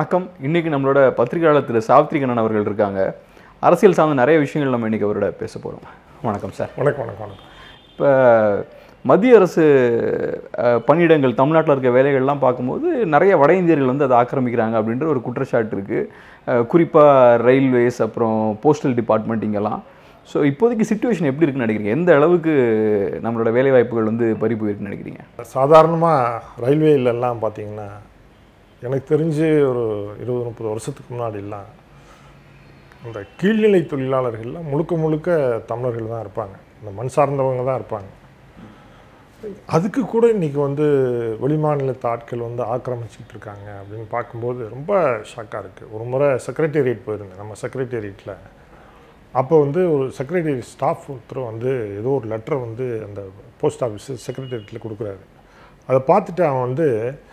வணக்கம் இன்னைக்கு நம்மளோட பத்திரிகையாளர் திரு சாவித்ரி கண்ணன் அவர்கள் இருக்காங்க அரசியல் சார்ந்த நிறைய விஷயங்கள் நம்ம இன்னைக்கு அவரோட பேச போகிறோம் வணக்கம் சார் வணக்கம் வணக்கம் வணக்கம் இப்போ மத்திய அரசு அஹ், பணியிடங்கள் தமிழ்நாட்டில் இருக்க வேலைகள்லாம் பார்க்கும்போது நிறைய வட இந்தியர்கள் வந்து அதை ஆக்கிரமிக்கிறாங்க அப்படின்ற ஒரு குற்றச்சாட்டு இருக்குது குறிப்பாக ரயில்வேஸ் அப்புறம் போஸ்டல் டிபார்ட்மெண்ட் இங்கெல்லாம் ஸோ இப்போதைக்கு சுச்சுவேஷன் எப்படி இருக்குன்னு நினைக்கிறீங்க எந்த அளவுக்கு நம்மளோட வேலைவாய்ப்புகள் வந்து பறி போயிருக்குன்னு நினைக்கிறீங்க சாதாரணமாக ரயில்வேலெல்லாம் பார்த்தீங்கன்னா எனக்கு தெரிஞ்சு ஒரு இருபது முப்பது வருஷத்துக்கு முன்னாடிலாம் இந்த கீழ்நிலை தொழிலாளர்கள்லாம் முழுக்க முழுக்க தமிழர்கள் தான் இருப்பாங்க இந்த மண் சார்ந்தவங்க தான் இருப்பாங்க அதுக்கு கூட இன்றைக்கி வந்து வெளிமாநிலத்து ஆட்கள் வந்து ஆக்கிரமிச்சிட்டு இருக்காங்க அப்படின்னு பார்க்கும்போது ரொம்ப ஷாக்காக இருக்குது ஒரு முறை செக்ரட்டேரியட் போயிருந்தேன் நம்ம செக்ரட்டேரியட்டில் அப்போ வந்து ஒரு செக்ரட்டரி ஸ்டாஃப் ஒருத்தர் வந்து ஏதோ ஒரு லெட்டரை வந்து அந்த போஸ்ட் ஆஃபீஸ் செக்ரட்டேரியட்டில் கொடுக்குறாரு அதை பார்த்துட்டு அவன் வந்து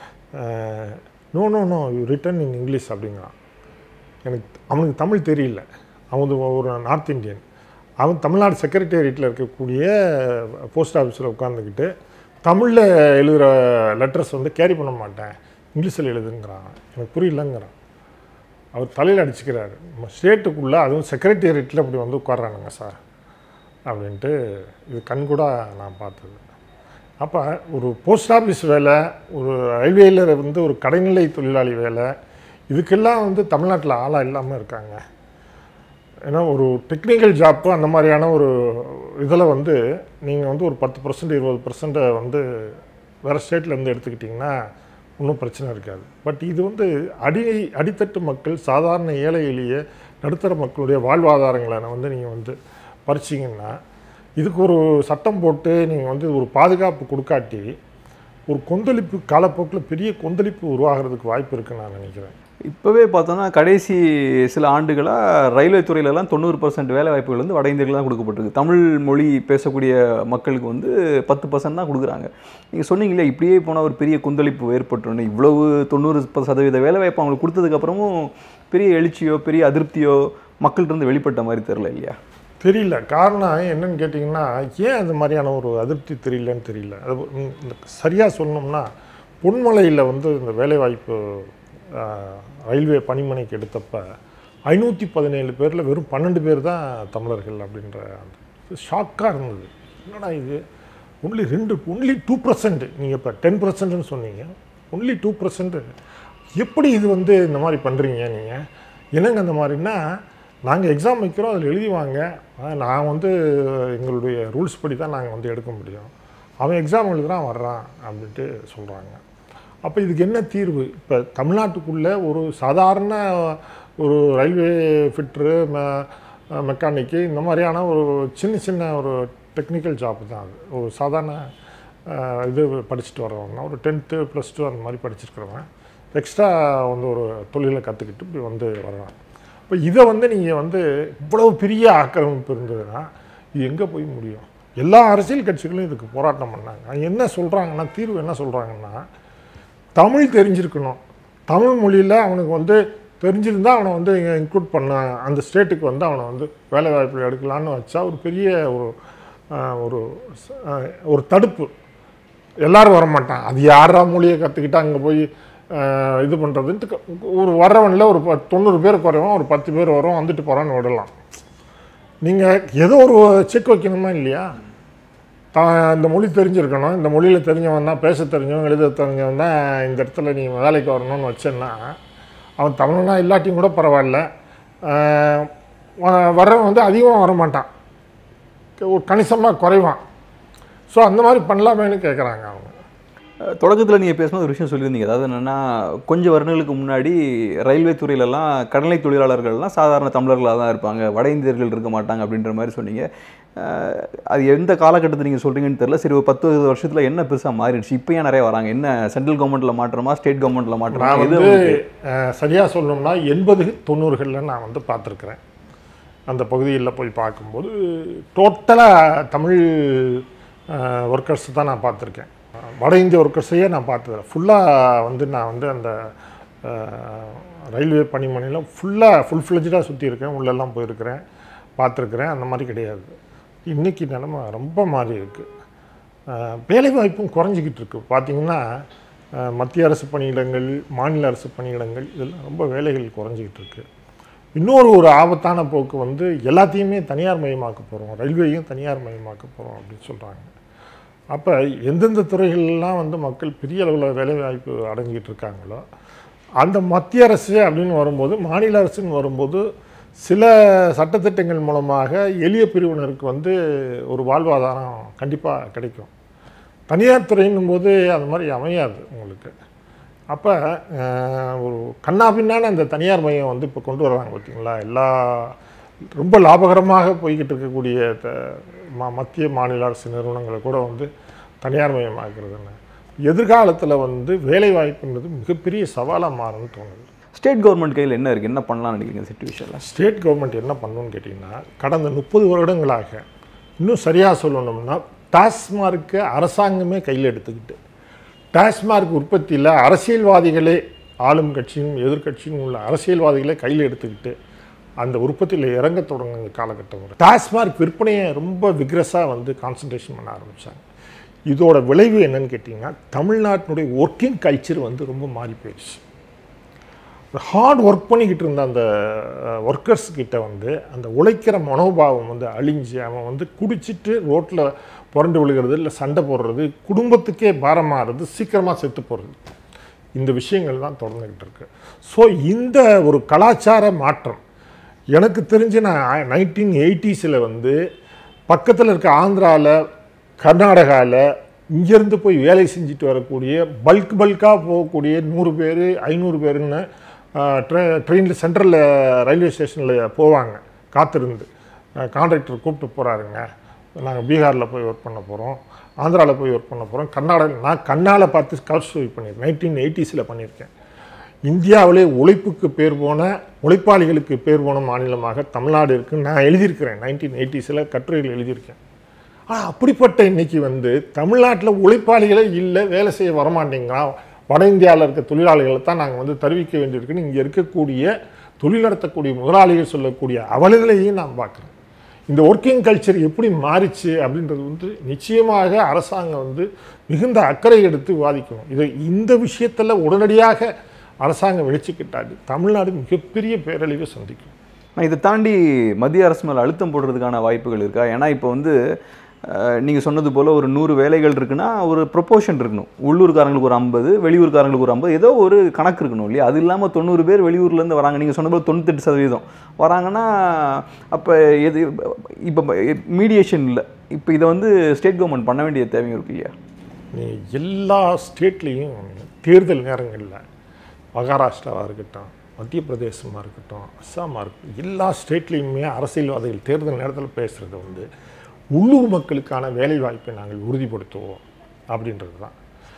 no no no you written in English அப்படிங்கிறான் எனக்கு அவனுக்கு தமிழ் தெரியல அவன் வந்து ஒரு நார்த் இந்தியன் அவன் தமிழ்நாடு செக்ரட்டேரியட்டில் இருக்கக்கூடிய போஸ்ட் ஆஃபீஸில் உட்காந்துக்கிட்டு தமிழில் எழுதுகிற லெட்டர்ஸ் வந்து கேரி பண்ண மாட்டேன் இங்கிலீஷில் எழுதுங்கிறான் எனக்கு புரியலங்கிறான் அவர் தலையில் அடிச்சுக்கிறாரு நம்ம ஸ்டேட்டுக்குள்ளே அதுவும் செக்ரட்டேரியட்டில் அப்படி வந்து உட்கார்றானுங்க சார் அப்படின்ட்டு இது கண்கூட நான் பார்த்தது அப்போ ஒரு போஸ்ட் ஆஃபீஸ் வேலை ஒரு ரயில்வேயில் வந்து ஒரு கடைநிலை தொழிலாளி வேலை இதுக்கெல்லாம் வந்து தமிழ்நாட்டில் ஆளாக இல்லாமல் இருக்காங்க ஏன்னா ஒரு டெக்னிக்கல் ஜாப்பு அந்த மாதிரியான ஒரு இதில் வந்து நீங்கள் வந்து ஒரு பத்து பர்சன்ட் இருபது பர்சன்ட்டை வந்து வேறு ஸ்டேட்லேருந்து எடுத்துக்கிட்டிங்கன்னா ஒன்றும் பிரச்சனை இருக்காது பட் இது வந்து அடி அடித்தட்டு மக்கள் சாதாரண ஏழை எளிய நடுத்தர மக்களுடைய வாழ்வாதாரங்களை வந்து நீங்கள் வந்து பறிச்சிங்கன்னா இதுக்கு ஒரு சட்டம் போட்டு நீங்கள் வந்து ஒரு பாதுகாப்பு கொடுக்காட்டி ஒரு கொந்தளிப்பு காலப்போக்கில் பெரிய கொந்தளிப்பு உருவாகிறதுக்கு வாய்ப்பு இருக்குன்னு நான் நினைக்கிறேன் இப்போவே பார்த்தோன்னா கடைசி சில ஆண்டுகளாக ரயில்வே துறையிலலாம் தொண்ணூறு பர்சன்ட் வேலை வாய்ப்புகள் வந்து வட இந்தியர்கள் தான் கொடுக்கப்பட்டிருக்கு தமிழ் மொழி பேசக்கூடிய மக்களுக்கு வந்து பத்து பர்சன்ட் தான் கொடுக்குறாங்க நீங்கள் சொன்னீங்களே இப்படியே போனால் ஒரு பெரிய கொந்தளிப்பு ஏற்பட்டுன்னு இவ்வளவு தொண்ணூறு சதவீத வேலை வாய்ப்பு அவங்களுக்கு கொடுத்ததுக்கப்புறமும் பெரிய எழுச்சியோ பெரிய அதிருப்தியோ மக்கள்கிட்ட இருந்து வெளிப்பட்ட மாதிரி தெரில இல்லையா தெரியல காரணம் என்னன்னு கேட்டிங்கன்னா ஏன் அந்த மாதிரியான ஒரு அதிருப்தி தெரியலன்னு தெரியல அது ம், இந்த சரியாக சொல்லணும்னா பொன்மலையில் வந்து இந்த வேலைவாய்ப்பு ஆ, ரயில்வே பணிமனைக்கு எடுத்தப்ப ஐநூற்றி பதினேழு பேரில் வெறும் பன்னெண்டு பேர் தான் தமிழர்கள் அப்படின்ற ஷாக்காக இருந்தது என்னடா இது ஒன்லி ரெண்டு ஒன்லி டூ பர்சன்ட் நீங்கள் இப்போ டென் பர்சன்ட்னு சொன்னீங்க ஒன்லி டூ பர்சன்ட் எப்படி இது வந்து இந்த மாதிரி பண்ணுறீங்க நீங்கள் என்னங்க அந்த மாதிரின்னா நாங்கள் எக்ஸாம் வைக்கிறோம் அதில் எழுதி வாங்க ஆனா, நான் வந்து எங்களுடைய ரூல்ஸ் படி தான் நாங்கள் வந்து எடுக்க முடியும் அவன் எக்ஸாம் எழுதுறான் வர்றான் அப்படின்ட்டு சொல்கிறாங்க அப்போ இதுக்கு என்ன தீர்வு இப்போ தமிழ்நாட்டுக்குள்ளே ஒரு சாதாரண ஒரு ரயில்வே ஃபிட்ரு மெ மெக்கானிக்கு இந்த மாதிரியான ஒரு சின்ன சின்ன ஒரு டெக்னிக்கல் ஜாப் தான் அது ஒரு சாதாரண அஹ், இது படிச்சுட்டு வரவங்க ஒரு டென்த்து ப்ளஸ் டூ அந்த மாதிரி படிச்சிருக்கிறவன் எக்ஸ்ட்ரா வந்து ஒரு தொழிலை கற்றுக்கிட்டு இப்படி வந்து வருவான் இப்போ இதை வந்து நீங்கள் வந்து இவ்வளவு பெரிய ஆக்கிரமிப்பு இருந்ததுன்னா இது எங்கே போய் முடியும் எல்லா அரசியல் கட்சிகளும் இதுக்கு போராட்டம் பண்ணாங்க என்ன சொல்கிறாங்கன்னா தீர்வு என்ன சொல்கிறாங்கன்னா தமிழ் தெரிஞ்சிருக்கணும் தமிழ் மொழியில் அவனுக்கு வந்து தெரிஞ்சிருந்தா அவனை வந்து இங்கே இன்க்ளூட் பண்ண அந்த ஸ்டேட்டுக்கு வந்து அவனை வந்து வேலை வாய்ப்பு எடுக்கலான்னு வச்சா ஒரு பெரிய ஒரு ஆஹ், ஒரு ச- ஆஹ், ஒரு தடுப்பு எல்லாரும் வர மாட்டான் அது யாரா மொழியை கற்றுக்கிட்டு அங்கே போய் ஆஹ், இது பண்ணுறதுன்ட்டு க- ஒரு வரவனில் ஒரு ப- தொண்ணூறு பேர் குறைவோம் ஒரு பத்து பேர் வரும் வந்துட்டு போகிறான்னு விடலாம் நீங்கள் ஏதோ ஒரு செக் வைக்கணுமா இல்லையா தான் இந்த மொழி தெரிஞ்சிருக்கணும் இந்த மொழியில் தெரிஞ்சவன் தான் பேச தெரிஞ்சவன் எழுத தெரிஞ்சவன் தான் இந்த இடத்துல நீ வேலைக்கு வரணும்னு வச்சேன்னா அவன் தமிழனா இல்லாட்டியும் கூட பரவாயில்ல ஆஹ் வ- வர்றவன் வந்து அதிகமாக வரமாட்டான் ஒரு கணிசமாக குறைவான் ஸோ அந்த மாதிரி பண்ணலாமேன்னு கேட்குறாங்க அவங்க தொடக்கத்தில் நீங்கள் பேசும்போது ஒரு விஷயம் சொல்லியிருந்தீங்க அதாவது என்னென்னா கொஞ்சம் வருடங்களுக்கு முன்னாடி ரயில்வே துறையிலலாம் கடலை தொழிலாளர்கள்லாம் சாதாரண தமிழர்களாக தான் இருப்பாங்க வட இந்தியர்கள் இருக்க மாட்டாங்க அப்படின்ற மாதிரி சொன்னீங்க அஹ், அது எந்த காலகட்டத்தை நீங்கள் சொல்கிறீங்கன்னு தெரியல சரி ஒரு பத்து இருபது வருஷத்தில் என்ன பெருசாக மாறிடுச்சு இப்போ ஏன் நிறைய வராங்க என்ன சென்ட்ரல் கவர்மெண்ட்டில் மாற்றமா ஸ்டேட் கவர்மெண்ட்டில் மாற்றமா நான் எது வந்து உங்களுக்கு- சரியாக சொல்லணும்னா எண்பது தொண்ணூறுகளில் நான் வந்து பார்த்துருக்குறேன் அந்த பகுதியில் போய் பார்க்கும்போது டோட்டலாக தமிழ் ஒர்க்கர்ஸ் தான் நான் பார்த்துருக்கேன் வட இந்திய ஒர்க்கர்ஸையே நான் பார்த்ததில்ல ஃபுல்லாக வந்து நான் வந்து அந்த அஹ், ரயில்வே பணிமனையில் ஃபுல்லாக ஃபுல் ஃப்ளெஜாக சுற்றியிருக்கேன் உள்ளெல்லாம் போயிருக்கிறேன் பார்த்துருக்குறேன் அந்த மாதிரி கிடையாது இன்றைக்கி நிலமை ரொம்ப மாறி இருக்குது வேலைவாய்ப்பும் குறைஞ்சிக்கிட்டு இருக்கு பார்த்தீங்கன்னா அஹ், மத்திய அரசு பணியிடங்கள் மாநில அரசு பணியிடங்கள் இதெல்லாம் ரொம்ப வேலைகள் குறைஞ்சிக்கிட்டு இருக்கு இன்னொரு ஒரு ஆபத்தான போக்கு வந்து எல்லாத்தையுமே தனியார் மயமாக்க போகிறோம் ரயில்வேயும் தனியார் மயமாக்க போகிறோம் அப்படின்னு சொல்கிறாங்க அப்போ எந்தெந்த துறைகள்லாம் வந்து மக்கள் பெரிய அளவில் வேலைவாய்ப்பு அடைஞ்சிக்கிட்டு இருக்காங்களோ அந்த மத்திய அரசு அப்படின்னு வரும்போது மாநில அரசுன்னு வரும்போது சில சட்டத்திட்டங்கள் மூலமாக எளிய பிரிவினருக்கு வந்து ஒரு வாழ்வாதாரம் கண்டிப்பாக கிடைக்கும் தனியார் துறைன்னும் போது அது மாதிரி அமையாது உங்களுக்கு அப்போ ஒரு கண்ணாபின்னான அந்த தனியார் மையம் வந்து இப்போ கொண்டு வர்றாங்க பார்த்தீங்களா எல்லா ரொம்ப லாபகரமாக போய்கிட்டு இருக்கக்கூடிய த- ம- மத்திய மாநில அரசு நிறுவனங்களை கூட வந்து தனியார் மயமாக்குறதுன்னு எதிர்காலத்தில் வந்து வேலை வாய்ப்புன்றது மிகப்பெரிய சவாலாக மாறும்னு தோணுது ஸ்டேட் கவர்மெண்ட் கையில் என்ன இருக்குது என்ன பண்ணலாம்னு நினைக்கிறீங்க சுச்சுவேஷனில் ஸ்டேட் கவர்மெண்ட் என்ன பண்ணணும்னு கேட்டிங்கன்னா கடந்த முப்பது வருடங்களாக இன்னும் சரியாக சொல்லணும்னா டாஸ்மார்க்கை அரசாங்கமே கையில் எடுத்துக்கிட்டு டாஸ்மார்க் உற்பத்தியில் அரசியல்வாதிகளே ஆளும் கட்சியும் எதிர்க்கட்சியும் உள்ள அரசியல்வாதிகளே கையில் எடுத்துக்கிட்டு அந்த உற்பத்தியில் இறங்க தொடங்கின காலகட்டம் வரை டாஸ்மார்க் விற்பனையை ரொம்ப விக்ரஸாக வந்து கான்சன்ட்ரேஷன் பண்ண ஆரம்பித்தாங்க இதோட விளைவு என்னன்னு கேட்டிங்கன்னா தமிழ்நாட்டினுடைய ஒர்க்கிங் கல்ச்சர் வந்து ரொம்ப மாறி போயிடுச்சு ஹார்ட் ஒர்க் பண்ணிக்கிட்டு இருந்த அந்த ஒர்க்கர்ஸ் கிட்ட வந்து அந்த உழைக்கிற மனோபாவம் வந்து அழிஞ்சு அவன் வந்து குடிச்சிட்டு ரோட்டில் புரண்டு விழுகிறது இல்லை சண்டை போடுறது குடும்பத்துக்கே பாரமாகிறது சீக்கிரமாக செத்து போகிறது இந்த விஷயங்கள் தான் தொடர்ந்துக்கிட்டு இருக்கு ஸோ இந்த ஒரு கலாச்சார மாற்றம் எனக்கு தெரிஞ்சு நான் நைன்டீன் எயிட்டிஸில் வந்து பக்கத்தில் இருக்க ஆந்திராவில் கர்நாடகாவில் இங்கேருந்து போய் வேலை செஞ்சுட்டு வரக்கூடிய பல்க் பல்காக போகக்கூடிய நூறு பேர் ஐநூறு பேருன்னு ட்ரெ ட்ரெயினில் சென்ட்ரலில் ரயில்வே ஸ்டேஷனில் போவாங்க காத்திருந்து கான்ட்ராக்டர் கூப்பிட்டு போகிறாருங்க நாங்கள் பீகாரில் போய் ஒர்க் பண்ண போகிறோம் ஆந்திராவில் போய் ஒர்க் பண்ண போகிறோம் கர்நாடகா நான் கண்ணால் பார்த்து ஸ்காலர் ஸ்டோரி பண்ணியிருக்கேன் நைன்டீன் எயிட்டிஸில் பண்ணியிருக்கேன் இந்தியாவிலே உழைப்புக்கு பேர் போன உழைப்பாளிகளுக்கு பேர் போன மாநிலமாக தமிழ்நாடு இருக்குன்னு நான் எழுதியிருக்கிறேன் நைன்டீன் எயிட்டிஸில் கட்டுரையில் எழுதியிருக்கேன் ஆனால் அப்படிப்பட்ட இன்னைக்கு வந்து தமிழ்நாட்டில் உழைப்பாளிகளே இல்லை வேலை செய்ய வரமாட்டேங்கிறான் வட இந்தியாவில் இருக்க தொழிலாளிகளை தான் நாங்கள் வந்து தெரிவிக்க வேண்டியிருக்குன்னு இங்கே இருக்கக்கூடிய தொழில் நடத்தக்கூடிய முதலாளிகள் சொல்லக்கூடிய அவலங்களையும் நான் பார்க்குறேன் இந்த ஒர்க்கிங் கல்ச்சர் எப்படி மாறிச்சு அப்படின்றது வந்து நிச்சயமாக அரசாங்கம் வந்து மிகுந்த அக்கறை எடுத்து விவாதிக்கணும் இதை இந்த விஷயத்தில் உடனடியாக அரசாங்கம் வெளிச்சிக்கிட்டாது தமிழ்நாடு மிகப்பெரிய பேரழிவை சந்திக்கும் ஆனால் இதை தாண்டி மத்திய அரசு மேலே அழுத்தம் போடுறதுக்கான வாய்ப்புகள் இருக்கா ஏன்னா இப்போ வந்து நீங்கள் சொன்னது போல் ஒரு நூறு வேலைகள் இருக்குன்னா ஒரு ப்ரொப்போர்ஷன் இருக்கணும் உள்ளூர்காரங்களுக்கு ஒரு ஐம்பது வெளியூர்காரங்களுக்கு ஒரு ஐம்பது ஏதோ ஒரு கணக்கு இருக்கணும் இல்லையா அது இல்லாமல் தொண்ணூறு பேர் வெளியூர்லேருந்து வராங்க நீங்கள் சொன்ன போல் தொண்ணூத்தெட்டு சதவீதம் வராங்கன்னா அப்போ எது இப்போ மீடியேஷன் இல்லை இப்போ இதை வந்து ஸ்டேட் கவர்மெண்ட் பண்ண வேண்டிய தேவையும் இருக்கு இல்லையா நீ எல்லா ஸ்டேட்லேயும் தேர்தல் நேரங்களில் மகாராஷ்டிராவாக இருக்கட்டும் மத்திய பிரதேசமாக இருக்கட்டும் அஸ்ஸாமாக இருக்கட்டும் எல்லா ஸ்டேட்லேயுமே அரசியல்வாதிகள் தேர்தல் நேரத்தில் பேசுகிறது வந்து உள்ளூர் மக்களுக்கான வேலைவாய்ப்பை நாங்கள் உறுதிப்படுத்துவோம் அப்படின்றது தான்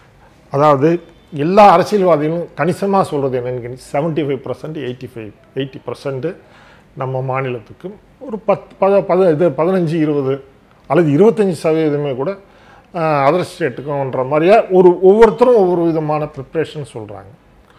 அதாவது எல்லா அரசியல்வாதிகளும் கணிசமாக சொல்கிறது என்னன்னு seventy five percent eighty five eighty percent நம்ம மாநிலத்துக்கும் ஒரு பத் பத பத இது பதினஞ்சு இருபது அல்லது இருபத்தஞ்சி சதவீதமே கூட அதர் ஸ்டேட்டுக்கும்ன்ற மாதிரியா ஒரு ஒவ்வொருத்தரும் ஒவ்வொரு விதமான ப்ரிப்ரேஷன் சொல்கிறாங்க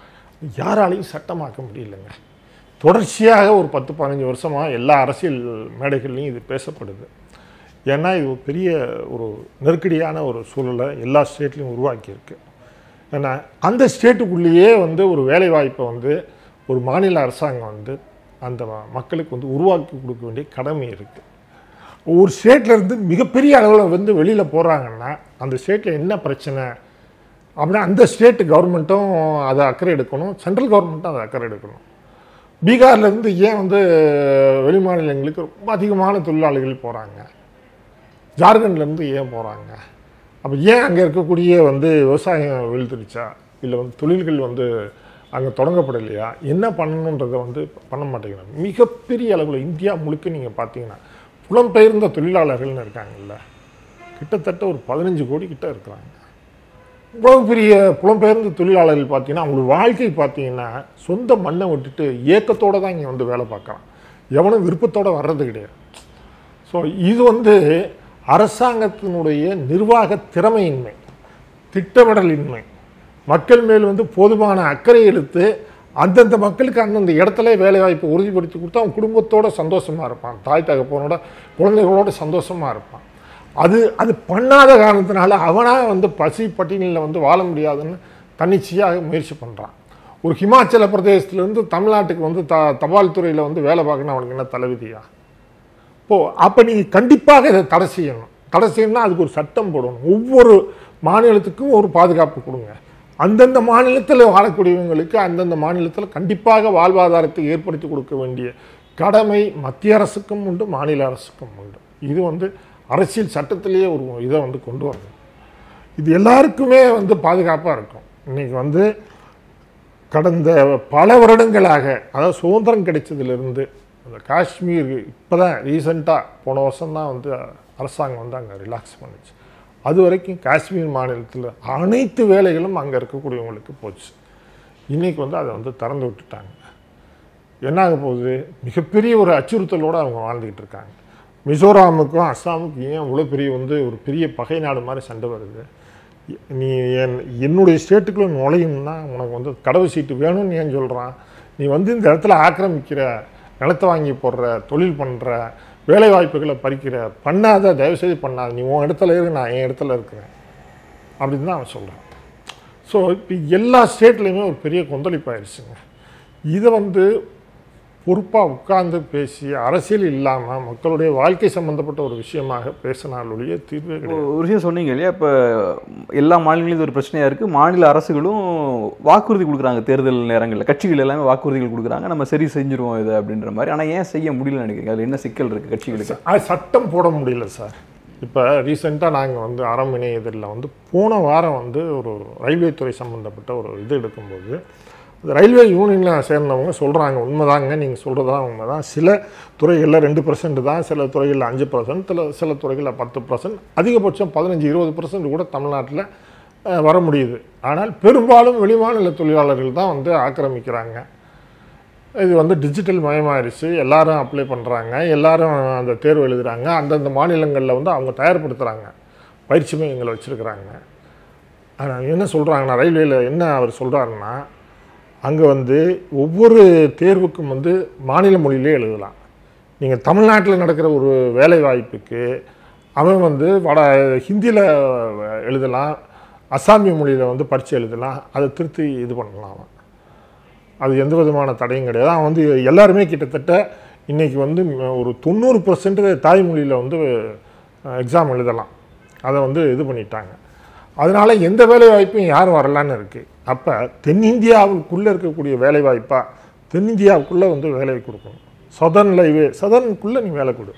யாராலையும் சட்டமாக்க முடியலங்க தொடர்ச்சியாக ஒரு பத்து பதினஞ்சு வருஷமாக எல்லா அரசியல் மேடைகள்லையும் இது பேசப்படுது ஏன்னா இது ஒரு பெரிய ஒரு நெருக்கடியான ஒரு சூழலை எல்லா ஸ்டேட்லையும் உருவாக்கியிருக்கு ஏன்னா அந்த ஸ்டேட்டுக்குள்ளேயே வந்து ஒரு வேலைவாய்ப்பை வந்து ஒரு மாநில அரசாங்கம் வந்து அந்த ம- மக்களுக்கு வந்து உருவாக்கி கொடுக்க வேண்டிய கடமை இருக்குது ஒரு ஸ்டேட்ல இருந்து மிகப்பெரிய அளவில் வந்து வெளியில் போகிறாங்கன்னா அந்த ஸ்டேட்டில் என்ன பிரச்சனை அப்படின்னா அந்த ஸ்டேட் கவர்மெண்ட்டும் அதை அக்கறை எடுக்கணும் சென்ட்ரல் கவர்மெண்ட்டும் அதை அக்கறை எடுக்கணும் பீகார்ல இருந்து ஏன் வந்து வெளி மாநிலங்களுக்கு ரொம்ப அதிகமான தொழிலாளிகள் போகிறாங்க ஜார்க்கண்ட்லேருந்து ஏன் போகிறாங்க அப்போ ஏன் அங்கே இருக்கக்கூடிய வந்து விவசாயம் வீழ்ந்துருச்சா இல்லை வந்து தொழில்கள் வந்து அங்கே தொடங்கப்படலையா என்ன பண்ணணுன்றதை வந்து பண்ண மாட்டேங்கிறாங்க மிகப்பெரிய அளவில் இந்தியா முழுக்க நீங்கள் பார்த்தீங்கன்னா புலம்பெயர்ந்த தொழிலாளர்கள்னு இருக்காங்கல்ல கிட்டத்தட்ட ஒரு பதினஞ்சு கோடி கிட்ட இருக்கிறாங்க இவ்வளவு பெரிய புலம்பெயர்ந்த தொழிலாளர்கள் பார்த்தீங்கன்னா அவங்களோட வாழ்க்கை பார்த்தீங்கன்னா சொந்த மண்ணை விட்டுட்டு ஏக்கத்தோடு தான் இங்கே வந்து வேலை பார்க்குறான் எவனும் விருப்பத்தோடு வர்றது கிடையாது ஸோ இது வந்து அரசாங்கத்தினுடைய நிர்வாக திறமையின்மை திட்டமிடலின்மை மக்கள் மேல் வந்து போதுமான அக்கறை எடுத்து அந்தந்த மக்களுக்கு அந்தந்த இடத்துல வேலைவாய்ப்பை உறுதிப்படுத்தி கொடுத்தா அவன் குடும்பத்தோட சந்தோஷமாக இருப்பான் தாய் தகப்பனோட குழந்தைகளோட சந்தோஷமாக இருப்பான் அது அது பண்ணாத காரணத்தினால அவனாக வந்து பசி பட்டினியில் வந்து வாழ முடியாதுன்னு தன்னிச்சையாக முயற்சி பண்ணுறான் ஒரு ஹிமாச்சல பிரதேசத்துலேருந்து தமிழ்நாட்டுக்கு வந்து த தபால் துறையில் வந்து வேலை பார்க்கணும் அவனுக்கு என்ன தலைவிதியா இப்போ அப்போ நீங்கள் கண்டிப்பாக இதை தடை செய்யணும் தடை செய்யணும்னா அதுக்கு ஒரு சட்டம் போடணும் ஒவ்வொரு மாநிலத்துக்கும் ஒரு பாதுகாப்பு கொடுங்க அந்தந்த மாநிலத்தில் வாழக்கூடியவங்களுக்கு அந்தந்த மாநிலத்தில் கண்டிப்பாக வாழ்வாதாரத்தை ஏற்படுத்தி கொடுக்க வேண்டிய கடமை மத்திய அரசுக்கும் உண்டு மாநில அரசுக்கும் உண்டு இது வந்து அரசியல் சட்டத்திலேயே ஒரு இதை வந்து கொண்டு வரணும் இது எல்லாருக்குமே வந்து பாதுகாப்பாக இருக்கும் இன்னைக்கு வந்து கடந்த பல வருடங்களாக அதாவது சுதந்திரம் கிடைச்சதுலேருந்து அந்த காஷ்மீர் இப்போ தான் ரீசெண்டாக போன வருஷம் தான் வந்து அரசாங்கம் வந்து அங்கே ரிலாக்ஸ் பண்ணுச்சு அது வரைக்கும் காஷ்மீர் மாநிலத்தில் அனைத்து வேலைகளும் அங்கே இருக்கக்கூடியவங்களுக்கு போச்சு இன்றைக்கி வந்து அதை வந்து திறந்து விட்டுட்டாங்க என்ன ஆக போகுது மிகப்பெரிய ஒரு அச்சுறுத்தலோடு அவங்க வாழ்ந்துக்கிட்டு இருக்காங்க மிசோராமுக்கும் அஸ்ஸாமுக்கும் ஏன் இவ்வளோ பெரிய வந்து ஒரு பெரிய பகை நாடு மாதிரி சண்டை வருது நீ என் என்னுடைய ஸ்டேட்டுக்குள்ளே நுழையணும்னா உனக்கு வந்து கடவு சீட்டு வேணும்னு ஏன் சொல்கிறான் நீ வந்து இந்த இடத்துல ஆக்கிரமிக்கிற நிலத்தை வாங்கி போடுற தொழில் பண்ணுற வேலை வாய்ப்புகளை பறிக்கிற பண்ணாத தயவுசெய்து பண்ணாத நீ உன் இடத்துல இரு நான் என் இடத்துல இருக்கிறேன் அப்படின்னு தான் அவன் சொல்கிறான் ஸோ இப்போ எல்லா ஸ்டேட்லேயுமே ஒரு பெரிய கொந்தளிப்பாயிருச்சுங்க இதை வந்து பொறுப்பாக உட்கார்ந்து பேசி அரசியல் இல்லாமல் மக்களுடைய வாழ்க்கை சம்பந்தப்பட்ட ஒரு விஷயமாக பேசினால் ஒழிய தீர்வே கிடையாது ஒரு விஷயம் சொன்னீங்க இல்லையா இப்போ எல்லா மாநிலங்களும் இது ஒரு பிரச்சனையாக இருக்குது மாநில அரசுகளும் வாக்குறுதி கொடுக்குறாங்க தேர்தல் நேரங்களில் கட்சிகள் எல்லாமே வாக்குறுதிகள் கொடுக்குறாங்க நம்ம சரி செஞ்சுருவோம் இதை அப்படின்ற மாதிரி ஆனால் ஏன் செய்ய முடியலன்னு நினைக்கிறீங்க அதில் என்ன சிக்கல் இருக்குது கட்சிகளுக்கு அது சட்டம் போட முடியல சார் இப்போ ரீசெண்டாக நாங்கள் வந்து அறம் இணையதளில் வந்து போன வாரம் வந்து ஒரு ரயில்வே துறை சம்மந்தப்பட்ட ஒரு இது எடுக்கும்போது இந்த ரயில்வே யூனியனில் சேர்ந்தவங்க சொல்கிறாங்க உண்மைதாங்க நீங்கள் சொல்கிறதெல்லாம் உண்மைதான் சில துறைகளில் ரெண்டு பர்சன்ட் தான் சில துறைகளில் அஞ்சு பர்சன்ட் சில சில துறைகளில் பத்து பர்சன்ட் அதிகபட்சம் பதினஞ்சு இருபது பர்சன்ட் கூட தமிழ்நாட்டில் அஹ், வர முடியுது ஆனால் பெரும்பாலும் வெளிமாநில தொழிலாளர்கள் தான் வந்து ஆக்கிரமிக்கிறாங்க இது வந்து டிஜிட்டல் மயமாயிருச்சு எல்லாரும் அப்ளை பண்ணுறாங்க எல்லாரும் அந்த தேர்வு எழுதுகிறாங்க அந்தந்த மாநிலங்களில் வந்து அவங்க தயார்படுத்துகிறாங்க பயிற்சி மையங்களை வச்சுருக்கிறாங்க ஆனால் என்ன சொல்கிறாங்கன்னா ரயில்வேல என்ன அவர் சொல்கிறாருன்னா அங்கே வந்து ஒவ்வொரு தேர்வுக்கும் வந்து மாநில மொழியிலே எழுதலாம் நீங்கள் தமிழ்நாட்டில் நடக்கிற ஒரு வேலை வாய்ப்புக்கு அவன் வந்து வட ஹிந்தியில் எழுதலாம் அசாமிய மொழியில் வந்து பரீட்சை எழுதலாம் அதை திருத்தி இது பண்ணலாம் அவன் அது எந்த விதமான தடையும் கிடையாது அவன் வந்து எல்லாருமே கிட்டத்தட்ட இன்றைக்கி வந்து ம- ஒரு தொண்ணூறு பர்சன்ட் தாய்மொழியில் வந்து எக்ஸாம் எழுதலாம் அதை வந்து இது பண்ணிட்டாங்க அதனால் எந்த வேலை வாய்ப்பும் யாரும் வரலான்னு இருக்குது அப்போ தென்னிந்தியாவுக்குள்ளே இருக்கக்கூடிய வேலை வாய்ப்பாக தென்னிந்தியாவுக்குள்ளே வந்து வேலை கொடுக்கணும் சதர்ன் லைவே சதர்னுக்குள்ளே நீ வேலை கொடு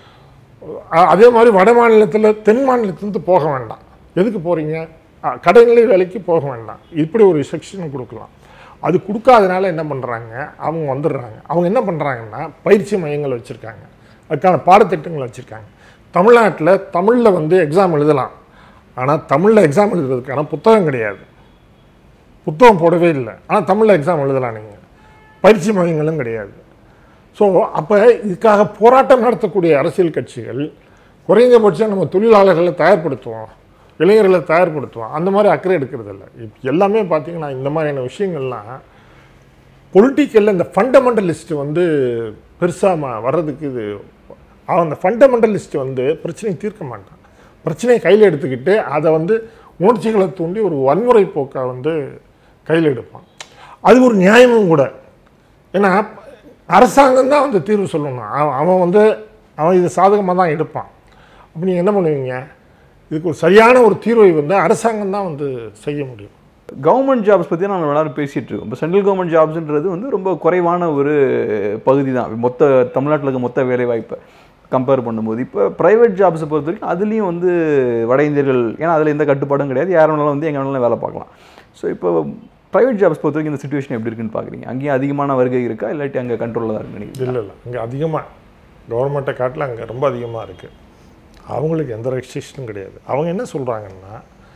அ- அதே மாதிரி வட மாநிலத்தில் தென் மாநிலத்திலேருந்து போக வேண்டாம் எதுக்கு போகிறீங்க கடைநிலை வேலைக்கு போக வேண்டாம் இப்படி ஒரு செக்ஷன் கொடுக்கலாம் அது கொடுக்காதனால என்ன பண்ணுறாங்க அவங்க வந்துடுறாங்க அவங்க என்ன பண்ணுறாங்கன்னா பயிற்சி மையங்கள் வச்சுருக்காங்க அதுக்கான பாடத்திட்டங்கள் வச்சுருக்காங்க தமிழ்நாட்டில் தமிழில் வந்து எக்ஸாம் எழுதலாம் ஆனால் தமிழில் எக்ஸாம் எழுதுறதுக்கான புத்தகம் கிடையாது புத்தகம் போடவே இல்லை ஆனால் தமிழில் எக்ஸாம் எழுதலாம் நீங்கள் பயிற்சி மையங்களும் கிடையாது ஸோ அப்போ இதுக்காக போராட்டம் நடத்தக்கூடிய அரசியல் கட்சிகள் குறைந்தபட்சம் நம்ம தொழிலாளர்களை தயார்படுத்துவோம் இளைஞர்களை தயார்படுத்துவோம் அந்த மாதிரி அக்கறை எடுக்கிறது இல்லை இப்போ எல்லாமே பார்த்தீங்கன்னா இந்த மாதிரியான விஷயங்கள்லாம் பொலிட்டிக்கலில் இந்த ஃபண்டமெண்டலிஸ்ட் வந்து பெருசாக வர்றதுக்கு இது அவன் அந்த ஃபண்டமெண்டலிஸ்ட் வந்து பிரச்சனையை தீர்க்க மாட்டான் பிரச்சனையை கையில் எடுத்துக்கிட்டு அதை வந்து உணர்ச்சிகளை தூண்டி ஒரு வன்முறை போக்கை வந்து கையில் எடுப்பான் அது ஒரு நியாயமும் கூட ஏன்னா அரசாங்கம் தான் வந்து தீர்வு சொல்லணும் அவன் அவன் வந்து அவன் இது சாதகமாக தான் எடுப்பான் அப்போ நீங்கள் என்ன பண்ணுவீங்க இதுக்கு ஒரு சரியான ஒரு தீர்வை வந்து அரசாங்கம் தான் வந்து செய்ய முடியும் கவர்மெண்ட் ஜாப்ஸ் பற்றி நம்ம எல்லாரும் பேசிகிட்டு இருக்கோம் இப்போ சென்ட்ரல் கவர்மெண்ட் ஜாப்ஸ்ன்றது வந்து ரொம்ப குறைவான ஒரு பகுதி தான் மொத்த தமிழ்நாட்டில் இருக்க மொத்த வேலை வாய்ப்பை கம்பேர் பண்ணும்போது இப்போ ப்ரைவேட் ஜாப்ஸை பொறுத்த வரைக்கும் அதுலேயும் வந்து வட இந்தியர்கள் ஏன்னா அதில் எந்த கட்டுப்பாடும் கிடையாது யார் வேணாலும் வந்து எங்கே வேணாலும் வேலை பார்க்கலாம் ஸோ இப்போ ப்ரைவேட் ஜாப்ஸ் பொறுத்த வரைக்கும் இந்த சுச்சுவேஷன் எப்படி இருக்குன்னு பார்க்குறீங்க அங்கேயும் அதிகமான வருகை இருக்கா இல்லாட்டி அங்கே கண்ட்ரோலில் தான் இருக்குன்னு நினைக்கிறீங்க இல்லை இல்லை அங்கே அதிகமாக கவர்மெண்ட்டை காட்டில் அங்கே ரொம்ப அதிகமாக இருக்குது அவங்களுக்கு எந்த ரெஸ்ட்ரிக்ஷனும் கிடையாது அவங்க என்ன சொல்கிறாங்கன்னா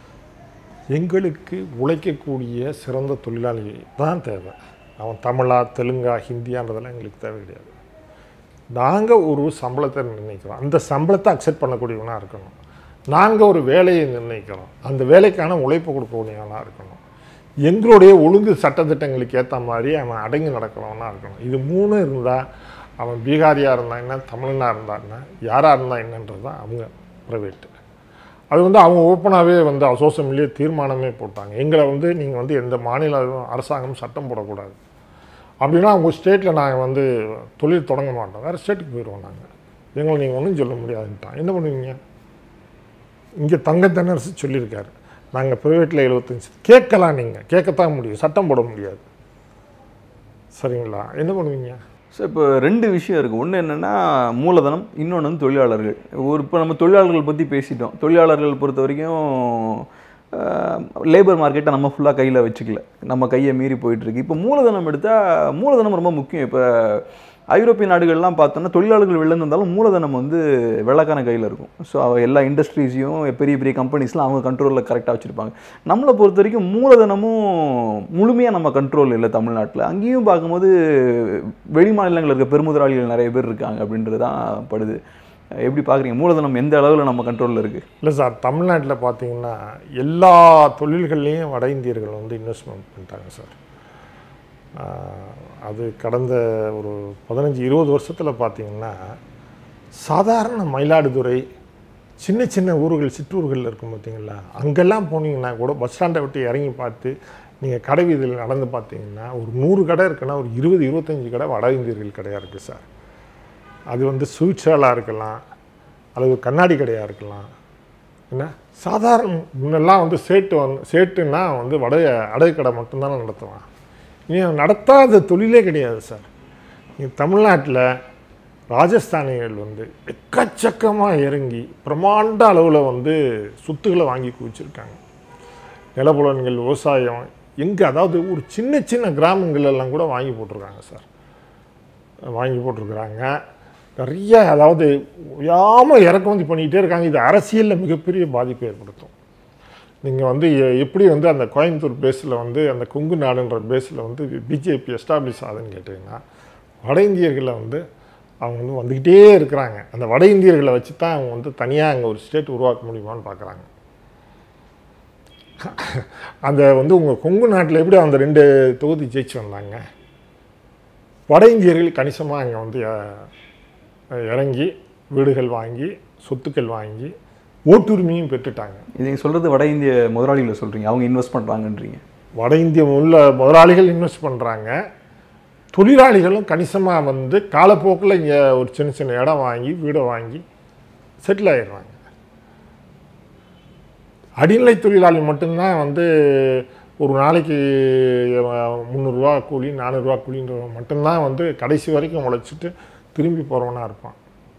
எங்களுக்கு உழைக்கக்கூடிய சிறந்த தொழிலாளி தான் தேவை அவன் தமிழா தெலுங்கா ஹிந்தியான்றதெல்லாம் எங்களுக்கு தேவை கிடையாது நாங்கள் ஒரு சம்பளத்தை நிர்ணயிக்கிறோம் அந்த சம்பளத்தை அக்செப்ட் பண்ணக்கூடியவனாக இருக்கணும் நாங்கள் ஒரு வேலையை நிர்ணயிக்கிறோம் அந்த வேலைக்கான உழைப்பு கொடுக்கக்கூடியவனாக இருக்கணும் எங்களுடைய ஒழுங்கு சட்டத்திட்டங்களுக்கு ஏற்ற மாதிரி அவன் அடங்கி நடக்கிறவனா இருக்கணும் இது மூணு இருந்தால் அவன் பீகாரியாக இருந்தா என்ன தமிழனாக இருந்தா என்ன யாராக இருந்தா என்னன்றது தான் அவங்க ப்ரைவேட்டு அது வந்து அவங்க ஓப்பனாகவே வந்து அசோசியமிலேயே தீர்மானமே போட்டாங்க எங்களை வந்து நீங்கள் வந்து எந்த மாநில அரசாங்கம் சட்டம் போடக்கூடாது அப்படின்னா உங்கள் ஸ்டேட்டில் நாங்கள் வந்து தொழில் தொடங்க மாட்டோம் வேறு ஸ்டேட்டுக்கு போயிடுவோம் நாங்கள் எங்களை நீங்கள் ஒன்றும் சொல்ல முடியாதுன்ட்டான் என்ன பண்ணுவீங்க இங்கே தங்க தென்னரசு சொல்லியிருக்காரு நாங்கள் ப்ரைவேட்டில் எழுபத்தஞ்சு கேட்கலாம் நீங்கள் கேட்கத்தான் முடியும் சட்டம் போட முடியாது சரிங்களா என்ன பண்ணுவீங்க ஸோ இப்போ ரெண்டு விஷயம் இருக்குது ஒன்று என்னென்னா மூலதனம் இன்னொன்று வந்து தொழிலாளர்கள் ஒரு இப்போ நம்ம தொழிலாளர்கள் பற்றி பேசிட்டோம் தொழிலாளர்கள் பொறுத்த வரைக்கும் லேபர் மார்க்கெட்டை நம்ம ஃபுல்லாக கையில் வச்சுக்கல நம்ம கையை மீறி போயிட்டுருக்கு இப்போ மூலதனம் எடுத்தால் மூலதனம் ரொம்ப முக்கியம் இப்போ ஐரோப்பிய நாடுகள்லாம் பார்த்தோன்னா தொழிலாளர்கள் வெளில இருந்தாலும் மூலதனம் வந்து வெள்ளக்கான கையில் இருக்கும் ஸோ எல்லா இண்டஸ்ட்ரீஸையும் பெரிய பெரிய கம்பெனிஸ்லாம் அவங்க கண்ட்ரோலில் கரெக்டாக வச்சுருப்பாங்க நம்மளை பொறுத்த வரைக்கும் மூலதனமும் முழுமையாக நம்ம கண்ட்ரோல் இல்லை தமிழ்நாட்டில் அங்கேயும் பார்க்கும்போது வெளி மாநிலங்களில் இருக்க பெருமுதலாளிகள் நிறைய பேர் இருக்காங்க அப்படின்றது தான் படுது எப்படி பார்க்குறீங்க மூலதனம் எந்த அளவில் நம்ம கண்ட்ரோலில் இருக்குது இல்லை சார் தமிழ்நாட்டில் பார்த்தீங்கன்னா எல்லா தொழில்கள்லேயும் வட இந்தியர்கள் வந்து இன்வெஸ்ட்மெண்ட் பண்ணிட்டாங்க சார் ஆஹ், அது கடந்த ஒரு பதினஞ்சு இருபது வருஷத்தில் பார்த்தீங்கன்னா சாதாரண மயிலாடுதுறை சின்ன சின்ன ஊர்கள் சிற்றூர்கள் இருக்கும் பார்த்தீங்களா அங்கெல்லாம் போனீங்கன்னா கூட பஸ் ஸ்டாண்டை விட்டு இறங்கி பார்த்து நீங்கள் கடை வீதியில் நடந்து பார்த்தீங்கன்னா ஒரு நூறு கடை இருக்குன்னா ஒரு இருபது இருபத்தஞ்சி கடை வட இந்தியர்கள் கடையாக இருக்குது சார் அது வந்து ஸ்வீட் ஸ்டாலாக இருக்கலாம் அல்லது கண்ணாடி கடையாக இருக்கலாம் என்ன சாதாரண முன்னெல்லாம் வந்து சேட்டு வந்து சேட்டுன்னா வந்து வடைய அடகு கடை மட்டும்தானே நடத்துவான் இனி அவன் நடத்தாத தொழிலே கிடையாது சார் இங்கே தமிழ்நாட்டில் ராஜஸ்தானிகள் வந்து எக்கச்சக்கமாக இறங்கி பிரமாண்ட அளவில் வந்து சொத்துக்களை வாங்கி குவிச்சிருக்காங்க நிலப்புலன்கள் விவசாயம் எங்கே அதாவது ஒரு சின்ன சின்ன கிராமங்கள் எல்லாம் கூட வாங்கி போட்டிருக்காங்க சார் வாங்கி போட்டிருக்கிறாங்க நிறைய அதாவது ஓயாமல் இறக்குமதி பண்ணிக்கிட்டே இருக்காங்க இது அரசியலில் மிகப்பெரிய பாதிப்பை ஏற்படுத்தும் நீங்கள் வந்து எ- எப்படி வந்து அந்த கோயம்புத்தூர் பேஸில் வந்து அந்த கொங்கு நாடுன்ற பேஸில் வந்து பிஜேபி எஸ்டாப்ளிஷ் ஆகுதுன்னு கேட்டிங்கன்னா வட இந்தியர்களை வந்து அவங்க வந்து வந்துக்கிட்டே இருக்கிறாங்க அந்த வட இந்தியர்களை வச்சு தான் அவங்க வந்து தனியாக அங்கே ஒரு ஸ்டேட் உருவாக்க முடியுமான்னு பார்க்குறாங்க அந்த வந்து உங்கள் கொங்கு நாட்டில் எப்படி அந்த ரெண்டு தொகுதி ஜெயிச்சு வந்தாங்க வட இந்தியர்கள் கணிசமாக அங்கே வந்து அஹ், இறங்கி வீடுகள் வாங்கி சொத்துக்கள் வாங்கி ஓட்டுரிமையும் பெற்றுட்டாங்க இது நீங்கள் சொல்கிறது வட இந்திய முதலாளிகளை சொல்கிறீங்க அவங்க இன்வெஸ்ட் பண்ணுறாங்கன்றீங்க வட இந்திய உள்ள முதலாளிகள் இன்வெஸ்ட் பண்ணுறாங்க தொழிலாளிகளும் கணிசமாக வந்து காலப்போக்கில் இங்கே ஒரு சின்ன சின்ன இடம் வாங்கி வீடை வாங்கி செட்டில் ஆயிடுறாங்க அடிநிலை தொழிலாளி மட்டும்தான் வந்து ஒரு நாளைக்கு அஹ், முந்நூறுரூவா கூலி நானூறுரூவா கூலின்றவன் மட்டும்தான் வந்து கடைசி வரைக்கும் உழைச்சிட்டு திரும்பி போகிறவனா இருப்பான்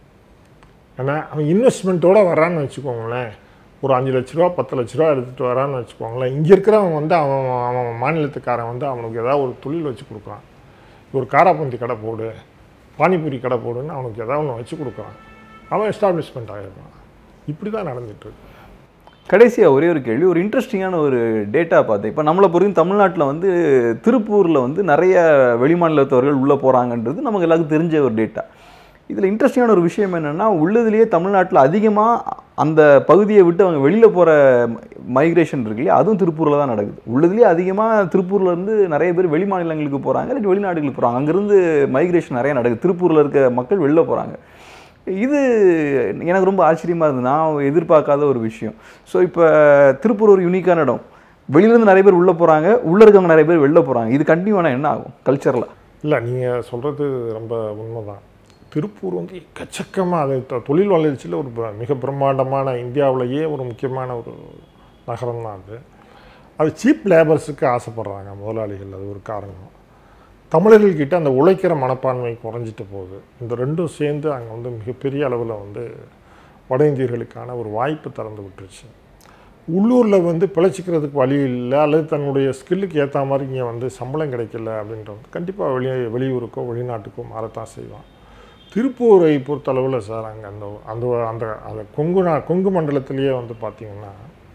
ஏன்னா அவன் இன்வெஸ்ட்மெண்ட்டோடு வரான்னு வச்சுக்கோங்களேன் ஒரு அஞ்சு லட்ச ரூபா பத்து லட்ச ரூபா எடுத்துகிட்டு வரான்னு வச்சுக்கோங்களேன் இங்கே இருக்கிறவன் வந்து அவன் அவன் மாநிலத்துக்காரன் வந்து அவனுக்கு ஏதாவது ஒரு தொழில் வச்சு கொடுக்குறான் ஒரு காராப்பந்தி கடை போடு பானிபூரி கடை போடுன்னு அவனுக்கு ஏதாவது ஒன்று வச்சு கொடுக்குறான் அவன் எஸ்டாப்ளிஷ்மெண்ட் ஆகிருக்கான் இப்படி தான் நடந்துகிட்ருக்கு கடைசியாக ஒரே ஒரு கேள்வி ஒரு இன்ட்ரெஸ்டிங்கான ஒரு டேட்டா பார்த்தேன் இப்போ நம்மளை பொறுத்த தமிழ்நாட்டில் வந்து திருப்பூரில் வந்து நிறைய வெளிமாநிலத்தவர்கள் உள்ளே போகிறாங்கன்றது நமக்கு எல்லாருக்கும் தெரிஞ்ச ஒரு டேட்டா இதில் இன்ட்ரெஸ்டிங்கான ஒரு விஷயம் என்னென்னா உள்ளதுலேயே தமிழ்நாட்டில் அதிகமாக அந்த பகுதியை விட்டு அவங்க வெளியில் போகிற மைக்ரேஷன் இருக்கு இல்லையா அதுவும் திருப்பூரில் தான் நடக்குது உள்ளதுலேயே அதிகமாக திருப்பூர்ல இருந்து நிறைய பேர் வெளி மாநிலங்களுக்கு போகிறாங்க இல்லை வெளிநாடுகளுக்கு போகிறாங்க அங்கேருந்து மைக்ரேஷன் நிறைய நடக்குது திருப்பூரில் இருக்க மக்கள் வெளில போகிறாங்க இது எனக்கு ரொம்ப ஆச்சரியமாக இருந்தது நான் எதிர்பார்க்காத ஒரு விஷயம் ஸோ இப்போ திருப்பூர் ஒரு யூனிக்கான இடம் வெளியிலேருந்து நிறைய பேர் உள்ளே போகிறாங்க உள்ளே இருக்கவங்க நிறைய பேர் வெளில போகிறாங்க இது கண்டினியூ ஆனால் என்ன ஆகும் கல்ச்சரில் இல்லை நீங்கள் சொல்கிறது ரொம்ப உண்மைதான் திருப்பூர் வந்து எக்கச்சக்கமாக அது தொ- தொழில் வளர்ச்சியில் ஒரு ப- மிக பிரம்மாண்டமான இந்தியாவிலேயே ஒரு முக்கியமான ஒரு நகரம் தான் அது அது சீப் லேபர்ஸுக்கு ஆசைப்படுறாங்க முதலாளிகள் அது ஒரு காரணம் தமிழர்கள்கிட்ட அந்த உழைக்கிற மனப்பான்மை குறைஞ்சிட்டு போகுது இந்த ரெண்டும் சேர்ந்து அங்கே வந்து மிகப்பெரிய அளவில் வந்து வட இந்தியர்களுக்கான ஒரு வாய்ப்பு திறந்து விட்டுருச்சு உள்ளூரில் வந்து பிழைச்சிக்கிறதுக்கு வழி இல்லை அல்லது தன்னுடைய ஸ்கில்லுக்கு ஏற்ற மாதிரி இங்கே வந்து சம்பளம் கிடைக்கல அப்படின்றது கண்டிப்பாக வெளியே வெளியூருக்கோ வெளிநாட்டுக்கோ மாறத்தான் செய்வான் திருப்பூரை பொறுத்தளவில் சார் அங்கே அந்த அந்த அந்த அந்த கொங்கு நா கொங்கு மண்டலத்திலேயே வந்து பார்த்திங்கன்னா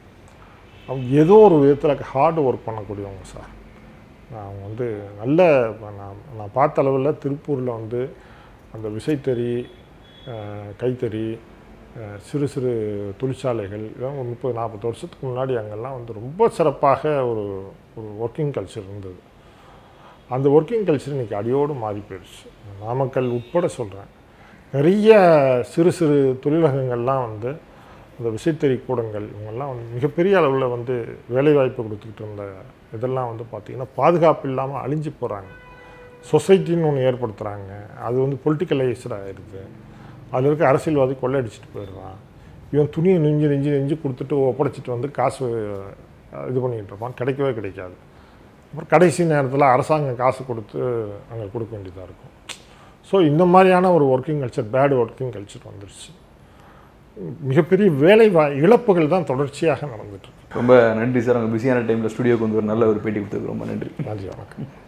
அவங்க ஏதோ ஒரு விதத்தில் ஹார்டு ஒர்க் பண்ணக்கூடியவங்க சார் அவங்க வந்து நல்ல இப்ப நான் நான் பார்த்த அளவில் திருப்பூரில் வந்து அந்த விசைத்தறி அஹ், கைத்தறி அஹ், சிறு சிறு தொழிற்சாலைகள் இதெல்லாம் ஒரு முப்பது நாற்பது வருஷத்துக்கு முன்னாடி அங்கெல்லாம் வந்து ரொம்ப சிறப்பாக ஒரு ஒரு ஒர்க்கிங் கல்ச்சர் இருந்தது அந்த ஒர்க்கிங் கல்ச்சர் இன்றைக்கி அடியோடு மாறி போயிடுச்சு நாமக்கல் உட்பட சொல்கிறேன் நிறைய சிறு சிறு தொழிலகங்கள்லாம் வந்து இந்த விசைத்தறி கூடங்கள் இவங்கெல்லாம் வந்து மிகப்பெரிய அளவில் வந்து வேலைவாய்ப்பு கொடுத்துக்கிட்டு இருந்த இதெல்லாம் வந்து பார்த்திங்கன்னா பாதுகாப்பு இல்லாமல் அழிஞ்சு போகிறாங்க சொசைட்டின்னு ஒன்று ஏற்படுத்துகிறாங்க அது வந்து பொலிட்டிக்கலைஸ்ட் ஆயிடுது அதில் இருக்க அரசியல்வாதி கொள்ளையடிச்சிட்டு போயிடுறான் இவன் துணியை நெஞ்சு நெஞ்சு நெஞ்சு கொடுத்துட்டு ஒப்படைச்சிட்டு வந்து காசு அஹ், இது பண்ணிகிட்டு இருப்பான் கிடைக்கவே கிடைக்காது அப்புறம் கடைசி நேரத்தில் அரசாங்கம் காசு கொடுத்து அங்கே கொடுக்க வேண்டியதாக இருக்கும் ஸோ இந்த மாதிரியான ஒரு working culture bad working culture வந்துருச்சு மிகப்பெரிய வேலை வா இழப்புகள் தான் தொடர்ச்சியாக நடந்துட்டு இருக்கு ரொம்ப நன்றி சார் உங்கள் பிஸியான டைமில் ஸ்டுடியோக்கு வந்து ஒரு நல்ல ஒரு பேட்டி கொடுத்ததுக்கு ரொம்ப நன்றி நன்றி வணக்கம்